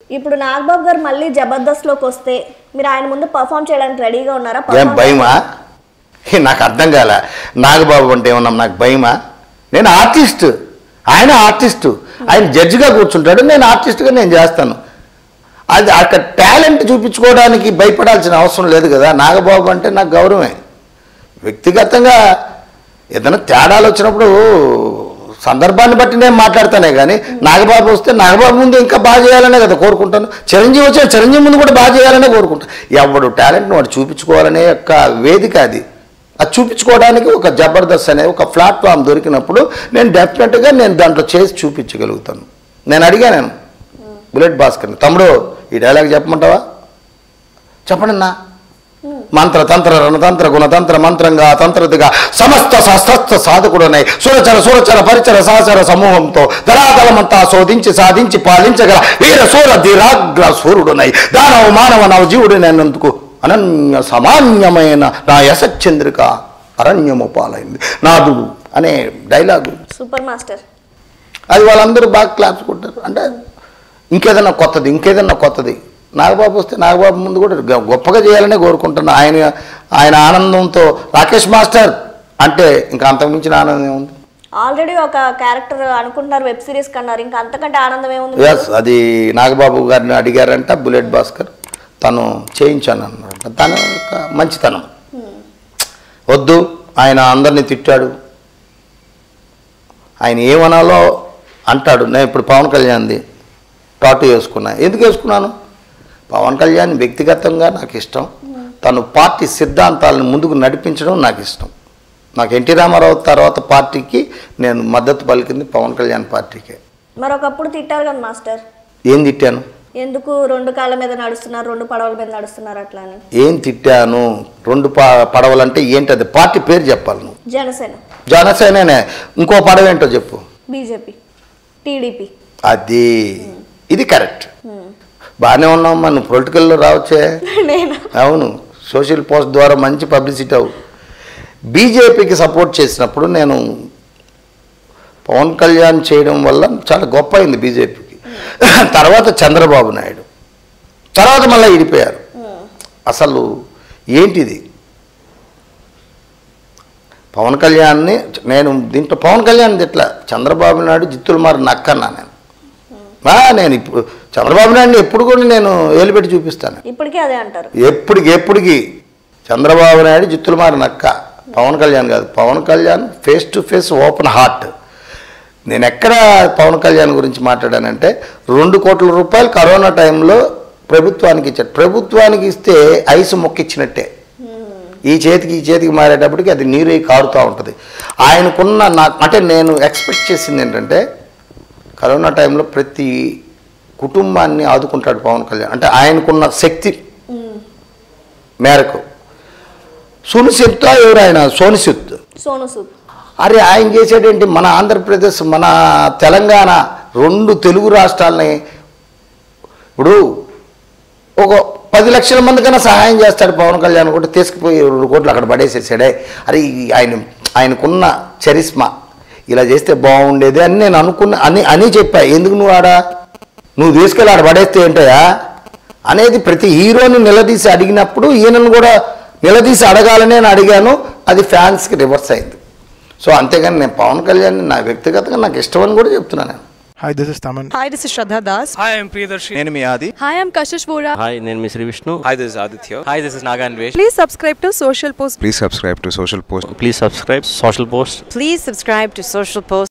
ఇప్పుడు నాగబాబు గారు మళ్ళీ జబర్దస్త్లోకి వస్తే మీరు ఆయన ముందు పర్ఫామ్ చేయడానికి రెడీగా ఉన్నారా ఏం Perform భయమా హే, నాకు అర్థం కాల నాగబాబు అంటే ఏమన్నా నాకు భయమా నేను ఆర్టిస్ట్ ఆయన ఆర్టిస్టు ఆయన జడ్జిగా కూర్చుంటాడు నేను ఆర్టిస్ట్గా నేను చేస్తాను అది అక్కడ టాలెంట్ చూపించుకోవడానికి భయపడాల్సిన అవసరం లేదు కదా నాగబాబు అంటే నాకు గౌరవమే వ్యక్తిగతంగా ఏదైనా తేడాలు వచ్చినప్పుడు సందర్భాన్ని బట్టి నేను మాట్లాడతానే కానీ నాగబాబు వస్తే నాగబాబు ముందు ఇంకా బాగా చేయాలనే కదా కోరుకుంటాను చిరంజీవి వచ్చే చిరంజీవి ముందు కూడా బాగా చేయాలనే కోరుకుంటాను ఎవడు టాలెంట్ని వాడు చూపించుకోవాలనే యొక్క వేదిక అది అది చూపించుకోవడానికి ఒక జబర్దస్త్ అనే ఒక ప్లాట్ఫామ్ దొరికినప్పుడు నేను డెఫినెట్గా నేను దాంట్లో చేసి చూపించగలుగుతాను నేను అడిగా నేను బుల్లెట్ భాస్కర్ని తమ్ముడు ఈ డైలాగ్ చెప్పమంటావా చెప్పండి అన్నా మంత్ర తంత్ర రణతంత్ర గుణతంత్ర మంత్రంగా తంత్రదిగా సమస్త శస్త్రస్త సాధకుడునై సురచర సురచర పరిచర సహచర సమూహంతో ధరాతలమంతా శోధించి సాధించి పాలించగల వీర సూర ధీరాగ్ర సూర్యుడునై దానవ మానవ నవజీవుడినైనందుకు అనన్య సమాన్యమైన నా యశచంద్రిక అరణ్యము పాలైంది నాదుడు అనే డైలాగు సూపర్ మాస్టర్ అది వాళ్ళందరూ బాగా క్లాప్స్ కొట్టారు అంటే ఇంకేదన్నా కొత్తది ఇంకేదన్నా కొత్తది నాగబాబు వస్తే నాగబాబు ముందు కూడా గ- గొప్పగా చేయాలనే కోరుకుంటున్నా ఆయన ఆయన ఆనందంతో రాకేష్ మాస్టర్ అంటే ఇంకా అంతకుమించిన ఆనందం ఏముంది ఆల్రెడీ ఒక క్యారెక్టర్ అనుకుంటున్నారు వెబ్ సిరీస్ కన్నారు ఇంకా అంతకంటే ఆనందం ఏముంది ఎస్ అది నాగబాబు గారిని అడిగారంట బుల్లెట్ భాస్కర్ తను చేయించాను అన్నారంట తన యొక్క మంచితనం వద్దు ఆయన అందరినీ తిట్టాడు ఆయన ఏమనాలో అంటాడు నేను ఇప్పుడు పవన్ కళ్యాణ్ది టాటూ వేసుకున్నా ఎందుకు వేసుకున్నాను పవన్ కళ్యాణ్ వ్యక్తిగతంగా నాకు ఇష్టం తను పార్టీ సిద్ధాంతాలను ముందుకు నడిపించడం నాకు ఇష్టం నాకు ఎన్టీ రామారావు తర్వాత పార్టీకి నేను మద్దతు పలికింది పవన్ కళ్యాణ్ పార్టీకే మరొకప్పుడు తిట్టారు కదా మాస్టర్ ఏం తిట్టాను ఎందుకు రెండు కాళ్ళ మీద నడుస్తున్నారు రెండు పడవల మీద నడుస్తున్నారు అట్లా అని ఏం తిట్టాను రెండు ప పడవలంటే ఏంటది పార్టీ పేరు చెప్పాలి నువ్వు జనసేన జనసేననే ఇంకో పడవ ఏంటో చెప్పు బీజేపీ టీడీపీ అది ఇది కరెక్ట్ బాగానే ఉన్నావమ్మా నువ్వు పొలిటికల్లో రావచ్చే నేను అవును సోషల్ పోస్ట్ ద్వారా మంచి పబ్లిసిటీ అవు బీజేపీకి సపోర్ట్ చేసినప్పుడు నేను పవన్ కళ్యాణ్ చేయడం వల్ల చాలా గొప్ప అయింది బీజేపీకి తర్వాత చంద్రబాబు నాయుడు తర్వాత మళ్ళీ ఇడిపోయారు అసలు ఏంటిది పవన్ కళ్యాణ్ని నేను దీంట్లో పవన్ కళ్యాణ్ ఇట్లా చంద్రబాబు నాయుడు జిత్తులు మారి నక్కన్నా నేను ఆ, నేను ఇప్పుడు చంద్రబాబు నాయుడిని ఎప్పుడు కూడా నేను ఏలుపెట్టి చూపిస్తాను ఇప్పటికీ అదే అంటారు ఎప్పటికి ఎప్పటికి చంద్రబాబు నాయుడు జిత్తులు మారి నక్క పవన్ కళ్యాణ్ కాదు Pawan Kalyan face to face open heart నేను ఎక్కడ పవన్ కళ్యాణ్ గురించి మాట్లాడానంటే రెండు కోట్ల రూపాయలు కరోనా టైంలో ప్రభుత్వానికి ఇచ్చాడు ప్రభుత్వానికి ఇస్తే ఐసు మొక్కిచ్చినట్టే ఈ చేతికి ఈ చేతికి మారేటప్పటికి అది నీరు కారుతూ ఉంటుంది ఆయనకున్న నా అంటే నేను ఎక్స్పెక్ట్ చేసింది ఏంటంటే కరోనా టైంలో ప్రతి కుటుంబాన్ని ఆదుకుంటాడు పవన్ కళ్యాణ్ అంటే ఆయనకున్న శక్తి మేరకు సునిశిత్ ఎవరు ఆయన సోనిసిత్ సోను సూద్ అరే ఆయన చేసేటేంటి మన ఆంధ్రప్రదేశ్ మన తెలంగాణ రెండు తెలుగు రాష్ట్రాలని ఇప్పుడు ఒక పది లక్షల మంది కన్నా సహాయం చేస్తాడు పవన్ కళ్యాణ్ కూడా తీసుకుపోయి రెండు కోట్లు అక్కడ పడేసేసాడే అరే ఈ ఆయన ఆయనకున్న చరిస్మా ఇలా చేస్తే బాగుండేది అని నేను అనుకున్న అని అని చెప్పా ఎందుకు నువ్వు ఆడ నువ్వు తీసుకెళ్ళి ఆడ పడేస్తే ఏంటయా అనేది ప్రతి హీరోని నిలదీసి అడిగినప్పుడు ఈయనను కూడా నిలదీసి అడగాలని నేను అడిగాను అది ఫ్యాన్స్కి రివర్స్ అయింది సో అంతేగాని నేను పవన్ కళ్యాణ్ నా వ్యక్తిగతంగా నాకు ఇష్టమని కూడా చెప్తున్నాను నేను Hi, this is Taman. Hi, this is Shraddha Das. Hi, I'm Priyadarshi. నేను మీ ఆది Hi, I'm Kashish Vora. Hi నేను మీ Sri Vishnu hi this Aditya hi this is నాగాన్ వేష్ Please subscribe to Social Post. Please subscribe to Social Post please subscribe Social Post Please subscribe to Social Post.